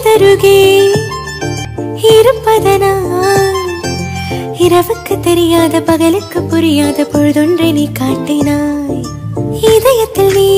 கண்ணுக்கருகே இருப்பதனால் இரவுக்கு தெரியாத பகலுக்கு புரியாத பொழுதொன்றை நீ காட்டினாய் இதயத்தில் நீ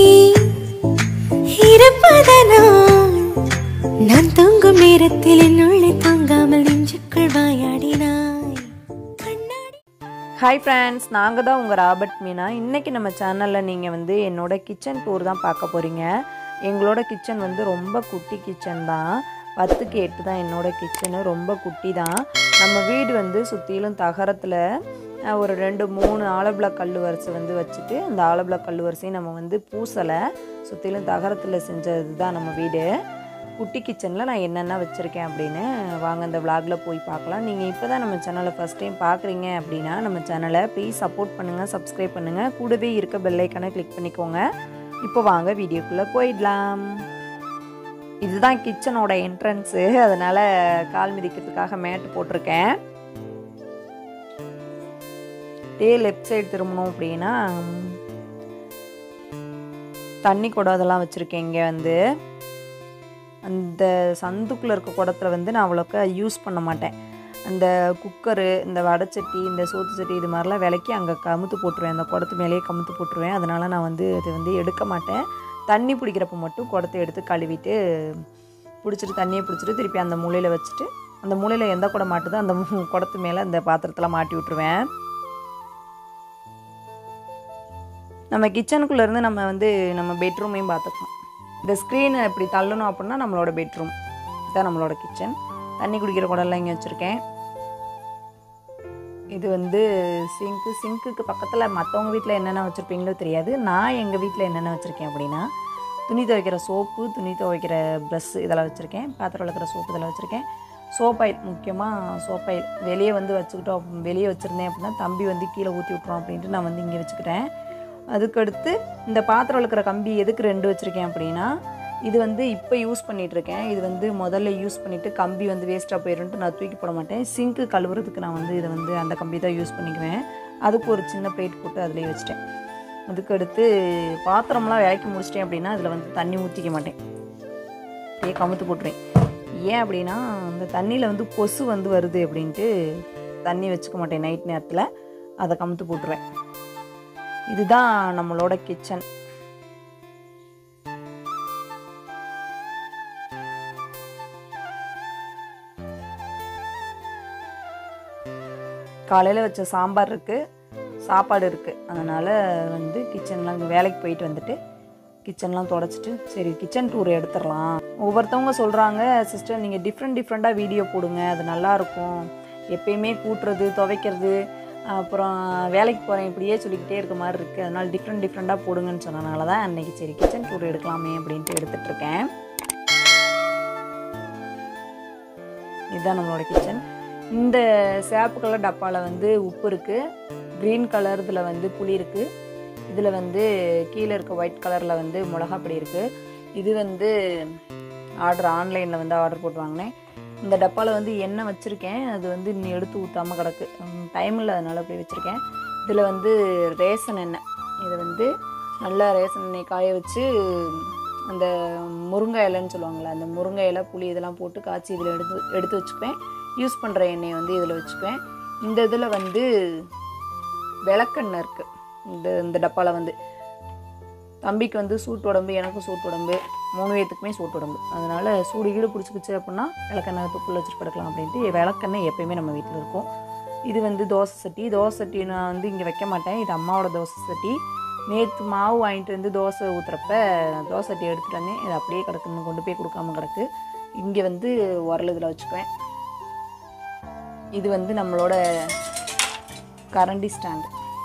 இருப்பதனால் நான் தூங்கும் நேரத்தில் என்னுள்ளே தூங்காமல் நெஞ்சுக்குள் வாயாடினாய் கண்ணாடி ஹாய் ஃப்ரெண்ட்ஸ் நாங்கள் தான் உங்கள் ராபர்ட் மீனா இன்றைக்கி நம்ம சேனலில் நீங்கள் வந்து என்னோட கிச்சன் டூர் தான் பார்க்க போகிறீங்க எங்களோட கிச்சன் வந்து ரொம்ப குட்டி கிச்சன் தான் பத்துக்கு எட்டு தான் என்னோட கிச்சனு ரொம்ப குட்டி தான் நம்ம வீடு வந்து சுற்றிலும் தகரத்தில் அஹ், ஒரு ரெண்டு மூணு ஆலப்பிளாக் கல் வரிசை வந்து வச்சுட்டு அந்த ஆலப்பிளாக் கல் வரிசையும் நம்ம வந்து பூசலை சுற்றிலும் தகரத்தில் செஞ்சது தான் நம்ம வீடு குட்டி கிச்சனில் நான் என்னென்ன வச்சுருக்கேன் அப்படின்னு வாங்க இந்த vlogல போய் பார்க்கலாம் நீங்கள் இப்போ தான் நம்ம சேனலை ஃபஸ்ட் டைம் பார்க்குறீங்க அப்படின்னா நம்ம சேனலை ப்ளீஸ் சப்போர்ட் பண்ணுங்கள் சப்ஸ்கிரைப் பண்ணுங்கள் கூடவே இருக்க பெல்லைக்கான கிளிக் பண்ணிக்கோங்க இப்போ வாங்க வீடியோக்குள்ளே போயிடலாம் இதுதான் கிச்சனோட என்ட்ரன்ஸு அதனால் கால் மிதிக்கிறதுக்காக மேட் போட்டிருக்கேன் டே லெஃப்ட் சைடு திரும்பணும் அப்படின்னா தண்ணி குடம் அதெல்லாம் வச்சுருக்கேன் இங்கே வந்து அந்த சந்துக்குள்ளே இருக்க குடத்துல வந்து நான் அவ்வளோக்கா யூஸ் பண்ண மாட்டேன் அந்த குக்கரு இந்த வடைச்சட்டி இந்த சோத்து சட்டி இது மாதிரிலாம் விலைக்கு அங்கே கமுத்து போட்டுருவேன் அந்த குடத்து மேலேயே கமுத்து போட்டுருவேன் அதனால் நான் வந்து அது வந்து எடுக்க மாட்டேன் தண்ணி பிடிக்கிறப்ப மட்டும் குடத்தை எடுத்து கழுவிட்டு பிடிச்சிட்டு தண்ணியை பிடிச்சிட்டு திருப்பி அந்த மூலையில் வச்சுட்டு அந்த மூலையில் எந்த குடம் மாட்டுதோ அந்த மு- குடத்து மேலே அந்த பாத்திரத்தில் மாட்டி விட்ருவேன் நம்ம கிச்சனுக்குள்ளே இருந்து நம்ம வந்து நம்ம பெட்ரூமையும் பார்த்துக்கலாம் இந்த ஸ்க்ரீனை இப்படி தள்ளணும் அப்படின்னா நம்மளோட பெட்ரூம் இதுதான் நம்மளோட கிச்சன் தண்ணி குடிக்கிற குடம்லாம் இங்கே வச்சுருக்கேன் இது வந்து சிங்க்கு சிங்க்குக்கு பக்கத்தில் மற்றவங்க வீட்டில் என்னென்ன வச்சுருப்பீங்களோ தெரியாது நான் எங்கள் வீட்டில் என்னென்ன வச்சுருக்கேன் அப்படின்னா துணி துவைக்கிற சோப்பு துணி துவைக்கிற ப்ரஷ் இதெல்லாம் வச்சுருக்கேன் பாத்திரம் விளக்குற சோப்பு இதெல்லாம் வச்சுருக்கேன் சோப் ஆயில் முக்கியமாக சோப் ஆயில் வெளியே வந்து வச்சுக்கிட்டோம் வெளியே வச்சுருந்தேன் அப்படின்னா தம்பி வந்து கீழே ஊற்றி விட்ருவோம் அப்படின்ட்டு நான் வந்து இங்கே வச்சுக்கிட்டேன் அதுக்கடுத்து இந்த பாத்திரம் விளக்குற கம்பி எதுக்கு ரெண்டு வச்சுருக்கேன் அப்படின்னா இது வந்து இப்போ யூஸ் பண்ணிட்டு இருக்கேன் இது வந்து முதல்ல யூஸ் பண்ணிவிட்டு கம்பி வந்து வேஸ்ட்டாக போயிடும்ட்டு நான் தூக்கி போட மாட்டேன் சிங்க்கு கழுவுறதுக்கு நான் வந்து இதை வந்து அந்த கம்பி தான் யூஸ் பண்ணிக்குவேன் அதுக்கு ஒரு சின்ன பிளேட் போட்டு அதிலே வச்சுட்டேன் அதுக்கடுத்து பாத்திரம்லாம் விளக்கி முடிச்சிட்டேன் அப்படின்னா அதில் வந்து தண்ணி ஊற்றிக்க மாட்டேன் அப்படியே கமுத்து போட்டுருவேன் ஏன் அப்படின்னா அந்த தண்ணியில் வந்து கொசு வந்து வருது அப்படின்ட்டு தண்ணி வச்சுக்க மாட்டேன் நைட் நேரத்தில் அதை கமுத்து போட்டுருவேன் இதுதான் நம்மளோட கிச்சன் காலையில் வச்ச சாம்பார் இருக்குது சாப்பாடு இருக்குது அதனால் வந்து கிச்சன்லாம் இங்கே வேலைக்கு போயிட்டு வந்துட்டு கிச்சன்லாம் தொடச்சிட்டு சரி கிச்சன் டூர் எடுத்துடலாம் ஒவ்வொருத்தவங்க சொல்கிறாங்க சிஸ்டர் நீங்கள் டிஃப்ரெண்ட் டிஃப்ரெண்ட்டாக வீடியோ போடுங்க அது நல்லாயிருக்கும் எப்பயுமே கூட்டுறது துவைக்கிறது அப்புறம் வேலைக்கு போகிறேன் இப்படியே சொல்லிக்கிட்டே இருக்க மாதிரி இருக்குது அதனால் டிஃப்ரெண்ட் டிஃப்ரெண்ட்டாக போடுங்கன்னு சொன்னனால தான் அன்றைக்கி சரி கிச்சன் டூர் எடுக்கலாமே அப்படின்ட்டு எடுத்துகிட்ருக்கேன் இதுதான் நம்மளோட கிச்சன் இந்த சேப்பு கலர் டப்பாவில் வந்து உப்பு இருக்குது க்ரீன் கலர் இதில் வந்து புளி இருக்குது இதில் வந்து கீழே இருக்க ஒயிட் கலரில் வந்து மிளகாப்பொடி இருக்குது இது வந்து ஆர்டர் ஆன்லைனில் வந்து ஆர்டர் போட்டு வாங்கினேன் இந்த டப்பாவில் வந்து எண்ணெய் வச்சுருக்கேன் அது வந்து இன்னும் எடுத்து ஊற்றாமல் கிடக்கு டைம் இல்லை அதனால் அப்படி வச்சுருக்கேன் இதில் வந்து ரேசன் எண்ணெய் இதை வந்து நல்லா ரேசன் எண்ணெய் காய வச்சு அந்த முருங்கை இலைன்னு சொல்லுவாங்கள்ல அந்த முருங்கை இலை புளி இதெல்லாம் போட்டு காய்ச்சி இதில் எடுத்து எடுத்து வச்சுக்குவேன் யூஸ் பண்ணுற எண்ணெயை வந்து இதில் வச்சுக்குவேன் இந்த இதில் வந்து விளக்கெண்ணெய் இருக்குது இந்த இந்த டப்பாவில் வந்து தம்பிக்கு வந்து சூட்டு உடம்பு எனக்கும் சூட்டு உடம்பு மூணு பேத்துக்குமே சூட்டு உடம்பு அதனால் சூடு கீடு பிடிச்சிக்கிச்சு அப்படின்னா விளக்கெண்ணெய் துப்புள்ள வச்சுட்டு படுக்கலாம் அப்படின்ட்டு விளக்கெண்ணெய் எப்பயுமே நம்ம வீட்டில் இருக்கும் இது வந்து தோசை சட்டி தோசை சட்டி நான் வந்து இங்கே வைக்க மாட்டேன் இது அம்மாவோட தோசை சட்டி நேற்று மாவு வாங்கிட்டு வந்து தோசை ஊற்றுறப்ப தோசை சட்டி எடுத்துகிட்டு வந்தேன் இது அப்படியே கிடக்குன்னு கொண்டு போய் கொடுக்காம கிடக்கு இங்கே வந்து உரல் இதில் வச்சுக்குவேன் இது வந்து நம்மளோட கரண்டி ஸ்டாண்டு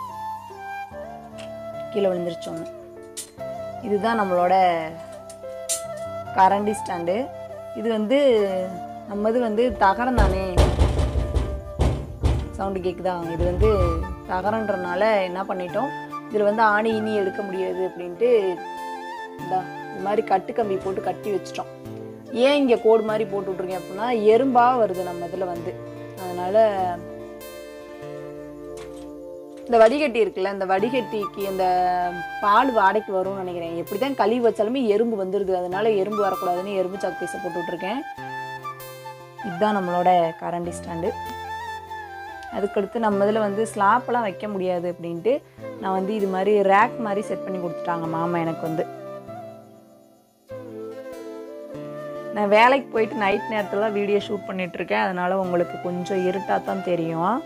கீழே விழுந்துருச்சு ஒன்று இதுதான் நம்மளோட கரண்டி ஸ்டாண்டு இது வந்து நம்ம இது வந்து தகரம் தானே சவுண்டு கேட்குதா இது வந்து தகரன்றனால என்ன பண்ணிட்டோம் இதில் வந்து ஆணி இனி எடுக்க முடியாது அப்படின்ட்டு இந்தா இது மாதிரி கட்டு கம்பி போட்டு கட்டி வச்சிட்டோம் ஏன் இங்கே கோடு மாதிரி போட்டு விட்ருக்கேன் அப்படின்னா எறும்பாக வருது நம்ம இதில் வந்து அதனால் இந்த வடிகட்டி இருக்குல்ல இந்த வடிகட்டிக்கு இந்த பால் வாடைக்கு வரும்னு நினைக்கிறேன் எப்படி தான் கழுவி வச்சாலுமே எறும்பு வந்துடுது அதனால எறும்பு வரக்கூடாதுன்னு எறும்பு சாக்கு பீஸை போட்டு விட்ருக்கேன் இதுதான் நம்மளோட கரண்டி ஸ்டாண்டு அதுக்கடுத்து நம்ம இதில் வந்து ஸ்லாப்லாம் வைக்க முடியாது அப்படின்ட்டு நான் வந்து இது மாதிரி ரேக் மாதிரி செட் பண்ணி கொடுத்துட்டாங்க மாமா எனக்கு வந்து நான் வேலைக்கு போயிட்டு நைட் நேரத்தில் வீடியோ ஷூட் பண்ணிட்டு இருக்கேன் அதனால உங்களுக்கு கொஞ்சம் இருட்டாக தான் தெரியும்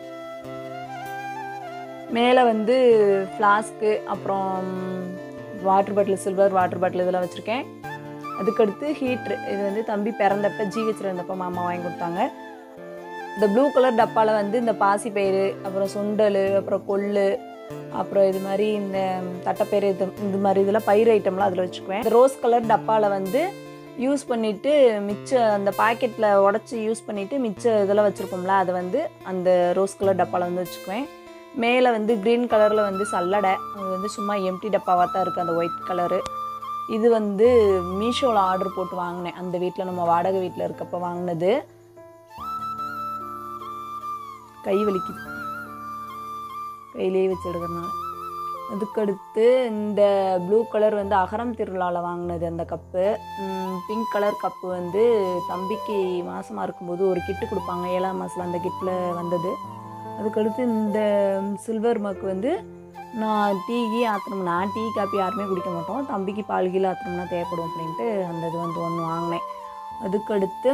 மேலே வந்து ஃப்ளாஸ்க்கு அப்புறம் water bottle silver water bottle இதெல்லாம் வச்சுருக்கேன் அதுக்கடுத்து ஹீட்ரு இது வந்து தம்பி பிறந்தப்ப ஜிஹெச்சில் இருந்தப்ப மாமா வாங்கி கொடுத்தாங்க இந்த ப்ளூ கலர் டப்பாவில் வந்து இந்த பாசிப்பயிறு அப்புறம் சுண்டல் அப்புறம் கொள்ளு அப்புறம் இது மாதிரி இந்த தட்டைப்பயிறு இது இந்த மாதிரி இதெல்லாம் பயிர் ஐட்டம்லாம் அதில் வச்சுக்குவேன் இந்த ரோஸ் கலர் டப்பாவில் வந்து யூஸ் பண்ணிவிட்டு மிச்ச அந்த பாக்கெட்டில் உடச்சி யூஸ் பண்ணிவிட்டு மிச்ச இதெல்லாம் வச்சுருப்போம்ல அதை வந்து அந்த ரோஸ் கலர் டப்பாவில் வந்து வச்சுக்குவேன் மேலே வந்து க்ரீன் கலரில் வந்து சல்லடை அது வந்து சும்மா எம்டி டப்பாவாக தான் இருக்குது அந்த ஒயிட் கலரு இது வந்து மீஷோவில் ஆர்டர் போட்டு வாங்கினேன் அந்த வீட்டில் நம்ம வாடகை வீட்டில் இருக்கப்போ வாங்கினது கை வலிக்குது கையிலேயே வச்சு எடுக்கிறனால அதுக்கடுத்து இந்த ப்ளூ கலர் வந்து அகரம் திருவிழாவில் வாங்கினது அந்த கப்பு பிங்க் கலர் கப்பு வந்து தம்பிக்கு மாசமாக இருக்கும்போது ஒரு கிட்டு கொடுப்பாங்க ஏழாம் மாதத்தில் அந்த கிட்டில் வந்தது அதுக்கடுத்து இந்த சில்வர் மக்கு வந்து நான் டீ கீ ஆற்றணும் நான் டீ காப்பி யாருமே குடிக்க மாட்டோம் தம்பிக்கு பால் கீழே ஆற்றணும்னா தேவைப்படும் அப்படின்ட்டு அந்த இது வந்து ஒன்று வாங்கினேன் அதுக்கடுத்து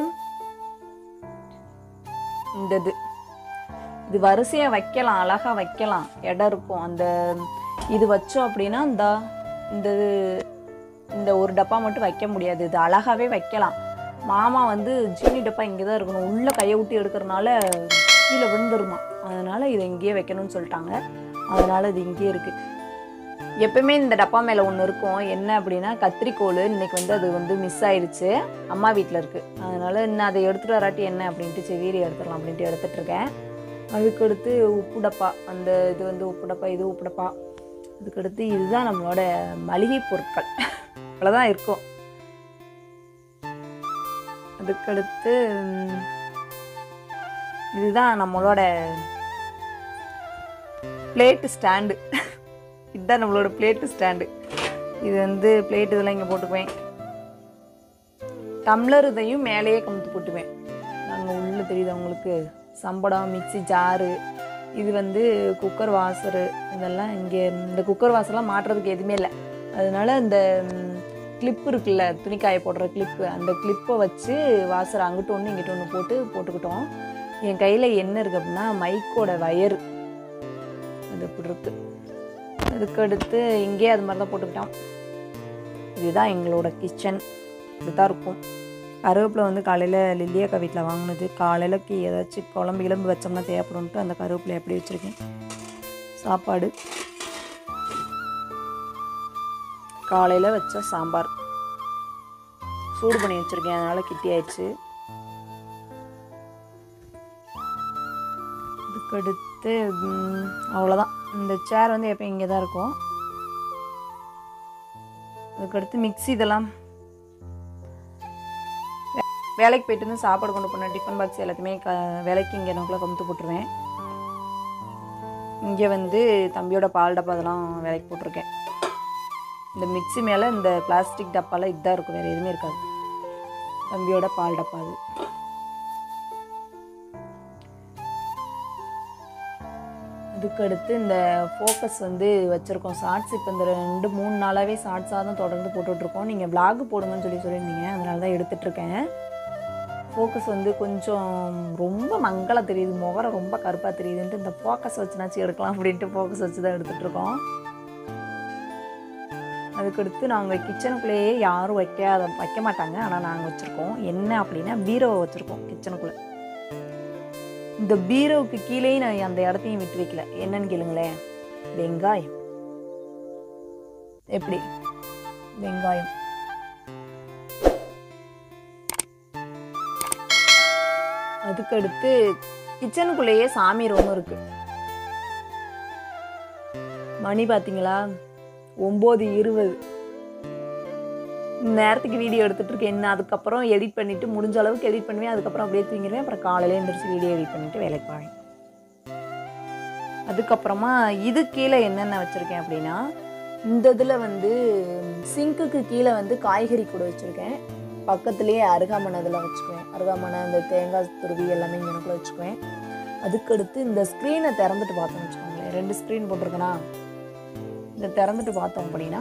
இந்த இது இது வரிசையாக வைக்கலாம் அழகாக வைக்கலாம் இடம் இருக்கும் அந்த இது வச்சோம் அப்படின்னா இந்த இந்த இது- இந்த ஒரு டப்பா மட்டும் வைக்க முடியாது இது அழகாகவே வைக்கலாம் மாமா வந்து ஜீனி டப்பா இங்கே தான் இருக்கணும் உள்ளே கையை விட்டு எடுக்கிறனால கீழே விழுந்துருமா அதனால் இதை இங்கேயே வைக்கணும்னு சொல்லிட்டாங்க அதனால் இது இங்கேயே இருக்குது எப்பவுமே இந்த டப்பா மேலே ஒன்று இருக்கும் என்ன அப்படின்னா கத்திரிக்கோல் இன்னைக்கு வந்து அது வந்து மிஸ் ஆயிடுச்சு அம்மா வீட்டில் இருக்குது அதனால் இன்னும் அதை எடுத்துகிட்டு வராட்டி என்ன அப்படின்ட்டு செவீரி எடுத்துடலாம் அப்படின்ட்டு எடுத்துட்டு இருக்கேன் அதுக்கடுத்து உப்பு டப்பா அந்த இது வந்து உப்பு டப்பா இது உப்பு டப்பா அதுக்கடுத்து இதுதான் நம்மளோட மளிகை பொருட்கள் இவ்வளோதான் இருக்கும் அதுக்கடுத்து ம், இதுதான் நம்மளோட பிளேட்டு ஸ்டாண்டு இதுதான் நம்மளோட பிளேட்டு ஸ்டாண்டு இது வந்து பிளேட் இதெல்லாம் இங்கே போட்டுக்குவேன் டம்ளர் இதையும் மேலேயே கமுத்து போட்டுக்குவேன் நாங்கள் உள்ள தெரியுது அவங்களுக்கு சம்படம் மிக்ஸி ஜாரு இது வந்து குக்கர் வாசரு இதெல்லாம் இங்கே இந்த குக்கர் வாசர்லாம் மாட்டுறதுக்கு எதுவுமே இல்லை அதனால இந்த கிளிப் இருக்குல்ல துணி காய போடுற கிளிப்பு அந்த கிளிப்பை வச்சு வாசர் அங்கிட்டு ஒன்று இங்கிட்டு ஒன்று போட்டு போட்டுக்கிட்டோம் என் கையில் என்ன இருக்குது அப்படின்னா மைக்கோட வயர் அது இப்படி இருக்கு அதுக்கடுத்து இங்கேயே அது மாதிரி தான் போட்டுக்கிட்டோம் இதுதான் எங்களோட கிச்சன் இப்படிதான் இருக்கும் கருவேப்பிலை வந்து காலையில் லில்லியக்கா வீட்டில் வாங்கினது காலையிலக்கு ஏதாச்சும் குழம்பு கிளம்பு வச்சோம்னா தேவைப்படும்ட்டு அந்த கருவேப்பிலை எப்படி வச்சுருக்கேன் சாப்பாடு காலையில் வச்ச சாம்பார் சூடு பண்ணி வச்சுருக்கேன் அதனால் கிட்டி ஆயிடுச்சு அதுக்கடுத்து ம், அவ்வளோதான் இந்த சேர் வந்து எப்போ இங்கே தான் இருக்கும் அதுக்கடுத்து மிக்ஸி இதெல்லாம் வே- வேலைக்கு போயிட்டு வந்து சாப்பாடு கொண்டு போன டிஃபன் பாக்ஸ் எல்லாத்தையுமே க வேலைக்கு இங்கே எனக்குள்ளே கமுத்து போட்டுருவேன் இங்கே வந்து தம்பியோட பால் டப்பா அதெல்லாம் வேலைக்கு போட்டிருக்கேன் இந்த மிக்ஸி மேலே இந்த பிளாஸ்டிக் டப்பாலாம் இதுதான் இருக்கும் வேறு எதுவுமே இருக்காது தம்பியோட பால் டப்பா அது அதுக்கடுத்து இந்த ஃபோக்கஸ் வந்து வச்சுருக்கோம் ஷார்ட்ஸ் இப்போ இந்த ரெண்டு மூணு நாளாகவே ஷார்ட்ஸாக தான் தொடர்ந்து போட்டுட்ருக்கோம் நீங்கள் vlog போடுங்கன்னு சொல்லி சொல்லியிருந்தீங்க அதனால தான் எடுத்துட்ருக்கேன் ஃபோக்கஸ் வந்து கொஞ்சம் ரொம்ப மங்களா தெரியுது முகரம் ரொம்ப கருப்பாக தெரியுதுன்ட்டு இந்த ஃபோக்கஸ் வச்சுனாச்சும் எடுக்கலாம் அப்படின்ட்டு ஃபோக்கஸ் வச்சு தான் எடுத்துட்ருக்கோம் அதுக்கடுத்து நாங்கள் கிச்சனுக்குள்ளேயே யாரும் வைக்காத வைக்க மாட்டாங்க ஆனால் நாங்கள் வச்சுருக்கோம் என்ன அப்படின்னா பீரோவை வச்சுருக்கோம் கிச்சனுக்குள்ளே இந்த பீரோவுக்கு கீழேயும் நான் அந்த இடத்தையும் விட்டு வைக்கல என்னன்னு கேளுங்களேன் வெங்காயம் எப்படி வெங்காயம் அதுக்கடுத்து கிச்சனுக்குள்ளேயே சாமி ரூம் இருக்கு மணி பார்த்தீங்களா ஒம்பது இருபது நேரத்துக்கு வீடியோ எடுத்துட்டு இருக்கேன் என்ன அதுக்கப்புறம் எடிட் பண்ணிட்டு முடிஞ்ச அளவுக்கு எடிட் பண்ணுவேன் அதுக்கப்புறம் அப்படியே தூங்கிடுவேன் அப்புறம் காலையில எழுந்திரிச்சு வீடியோ எடிட் பண்ணிட்டு வேலைக்கு போவேன் அதுக்கப்புறமா இது கீழே என்னென்ன வச்சுருக்கேன் அப்படின்னா இந்த இதில் வந்து சிங்க்குக்கு கீழே வந்து காய்கறி கூட வச்சுருக்கேன் பக்கத்துலேயே அருகாமனை இதில் வச்சுக்குவேன் அருகாமனை இந்த தேங்காய் துருவி எல்லாமே இங்கனக்குள்ள வச்சுக்குவேன் அதுக்கடுத்து இந்த ஸ்க்ரீனை திறந்துட்டு பார்த்தோம்னு வச்சுக்கோங்களேன் ரெண்டு ஸ்க்ரீன் போட்டிருக்கேனா இதை திறந்துட்டு பார்த்தோம் அப்படின்னா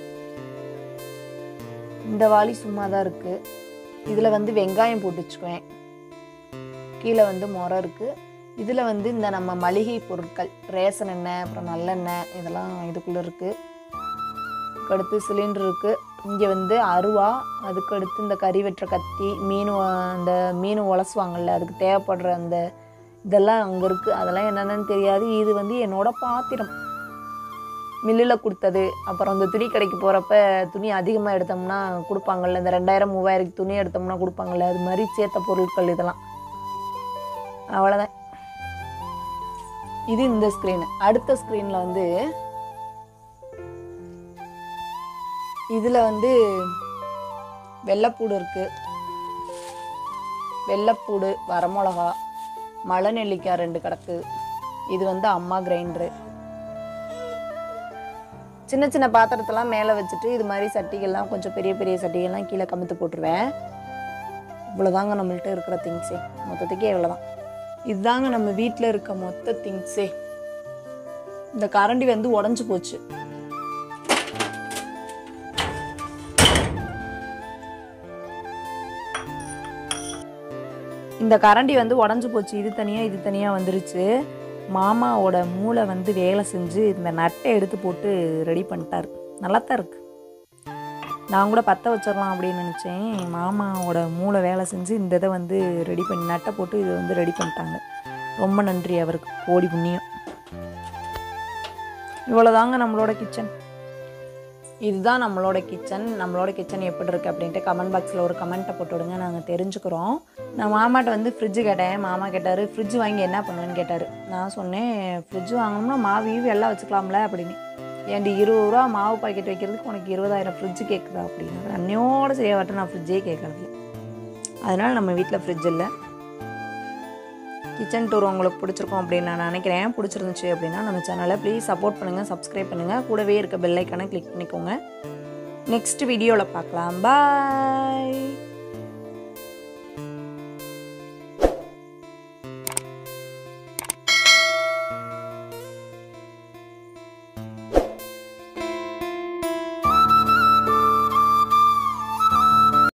இந்த வாளி சும்மா தான் இருக்குது இதில் வந்து வெங்காயம் போட்டு வச்சுக்குவேன் கீழே வந்து முறை இருக்குது இதில் வந்து இந்த நம்ம மளிகை பொருட்கள் ரேஷன் எண்ணெய் அப்புறம் நல்லெண்ணெய் இதெல்லாம் இதுக்குள்ளே இருக்குது அடுத்து சிலிண்டர் இருக்குது இங்கே வந்து அருவா அதுக்கு அடுத்து இந்த கறி வெட்டுற கத்தி மீன் வ- அந்த மீன் உலசுவாங்கல்ல அதுக்கு தேவைப்படுற அந்த இதெல்லாம் அங்கே இருக்குது அதெல்லாம் என்னென்னு தெரியாது இது வந்து என்னோட பாத்திரம் மில்லில் கொடுத்தது அப்புறம் இந்த துணி கடைக்கு போகிறப்ப துணி அதிகமாக எடுத்தோம்னா கொடுப்பாங்கல்ல இந்த ரெண்டாயிரம் மூவாயிரம் துணி எடுத்தோம்னா கொடுப்பாங்கல்ல அது மாதிரி சேர்த்த பொருட்கள் இதெல்லாம் அவ்வளோதான் இது இந்த ஸ்க்ரீனு அடுத்த ஸ்க்ரீனில் வந்து இதில் வந்து வெள்ளைப்பூடு இருக்குது வெள்ளைப்பூடு வரமிளகா மலை நெல்லிக்காய் ரெண்டு கிடக்கு இது வந்து அம்மா கிரைண்டரு சின்ன சின்ன பாத்திரத்தெல்லாம் மேலே வச்சுட்டு இது மாதிரி சட்டிகள்லாம் கொஞ்சம் பெரிய பெரிய சட்டிகள்லாம் கீழே கமுத்து போட்டுருவேன் இவ்வளோதாங்க நம்மள்ட்ட இருக்கிற திங்ஸே மொத்தத்துக்கே இவ்வளோதான் இதுதாங்க நம்ம வீட்டில் இருக்க மொத்த திங்ஸே இந்த கரண்டி வந்து உடஞ்சி போச்சு இந்த கரண்டி வந்து உடஞ்சி போச்சு இது தனியாக இது தனியாக வந்துருச்சு மாமாவோட மூளை வந்து வேலை செஞ்சு இந்த நட்டை எடுத்து போட்டு ரெடி பண்ணிட்டார் நல்லா தான் இருக்கு நான் கூட பற்ற வச்சிடலாம் அப்படின்னு நினச்சேன் மாமாவோட மூளை வேலை செஞ்சு இந்த இதை வந்து ரெடி பண்ணி நட்டை போட்டு இதை வந்து ரெடி பண்ணிட்டாங்க ரொம்ப நன்றி அவருக்கு கோடி புண்ணியம் இவ்வளோதாங்க நம்மளோட கிச்சன் இதுதான் நம்மளோட கிச்சன் நம்மளோட கிச்சன் எப்படி இருக்குது அப்படின்ட்டு கமெண்ட் பாக்ஸில் ஒரு கமெண்ட்டை போட்டு விடுங்க நாங்கள் தெரிஞ்சுக்கிறோம் நான் மாமாட்ட வந்து ஃப்ரிட்ஜு கேட்டேன் மாமா கேட்டார் ஃப்ரிட்ஜ் வாங்கி என்ன பண்ணுவேன்னு கேட்டார் நான் சொன்னேன் ஃப்ரிட்ஜ் வாங்கணும்னா மாவு ஈவு எல்லாம் வச்சுக்கலாம்ல அப்படின்னு ஏன்டி இருபது ரூபா மாவு பாக்கெட் வைக்கிறதுக்கு உனக்கு இருபதாயிரம் ஃப்ரிட்ஜ் கேட்குதா அப்படின்னாரு அன்னையோட சரியாகட்டும் நான் ஃப்ரிட்ஜே கேட்கறது அதனால் நம்ம வீட்டில் ஃப்ரிட்ஜ் இல்லை கிச்சன் டூர் உங்களுக்கு பிடிச்சிருக்கும் அப்படின்னு நான் நினைக்கிறேன் பிடிச்சிருந்துச்சு அப்படின்னா நம்ம சேனலை ப்ளீஸ் சப்போர்ட் பண்ணுங்கள் சப்ஸ்கிரைப் பண்ணுங்கள் கூடவே இருக்க பெல் ஐக்கானை கிளிக் பண்ணிக்கோங்க நெக்ஸ்ட் வீடியோவில் பார்க்கலாம் பாய்